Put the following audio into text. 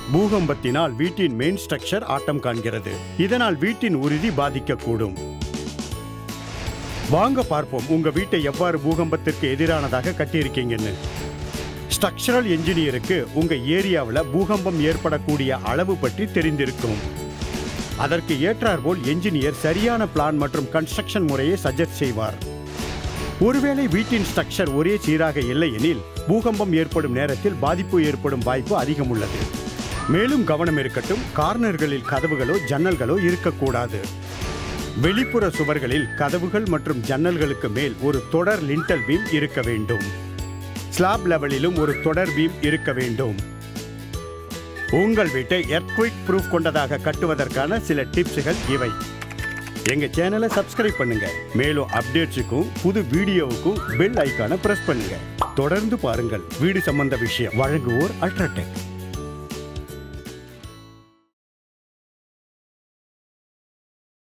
பூகம்பத்தினால் வீட்டின் main structure ஆட்டம் காண்கிறது இதனால் வீட்டின் உறுதி பாதிக்கக்கூடும் வாங்க பார்ப்போம் உங்க வீட்டை எவ்வாறு பூகம்பத்திற்கு எதிரானதாக கட்டியிருக்கீங்கன்னு ஸ்ட்ரக்சரல் என்ஜினியருக்கு உங்க ஏரியாவில் பூகம்பம் ஏற்படக்கூடிய அளவு பற்றி தெரிந்திருக்கும் அதற்கு ஏற்றாற்போல் என்ஜினியர் சரியான பிளான் மற்றும் கன்ஸ்ட்ரக்ஷன் முறையை சஜஸ்ட் செய்வார் ஒருவேளை வீட்டின் ஸ்ட்ரக்சர் ஒரே சீராக இல்லை எனில் பூகம்பம் ஏற்படும் நேரத்தில் பாதிப்பு ஏற்படும் வாய்ப்பு அதிகம் உள்ளது மேலும் கவனம் இருக்கட்டும் கார்னர்களில் கதவுகளோ ஜன்னல்களோ இருக்கக்கூடாது வெளிப்புற சுவர்களில் கதவுகள் மற்றும் ஜன்னல்களுக்கு மேல் ஒரு தொடர் லிண்டல் பீம் இருக்க வேண்டும் ஸ்லாப் லெவலிலும் ஒரு தொடர் பீம் இருக்க வேண்டும் உங்கள் வீட்டை எர்த்குயிக் ப்ரூஃப் கொண்டதாக கட்டுவதற்கான சில டிப்ஸ்கள் இவை எங்க சேனலை சப்ஸ்கிரைப் பண்ணுங்க மேலும் அப்டேட்ஸுக்கும் புது வீடியோவுக்கும் பெல் ஐக்கானை பிரஸ் பண்ணுங்க தொடர்ந்து பாருங்கள் வீடு சம்பந்த விஷயம் வழங்குவோர் அல்ட்ராடெக்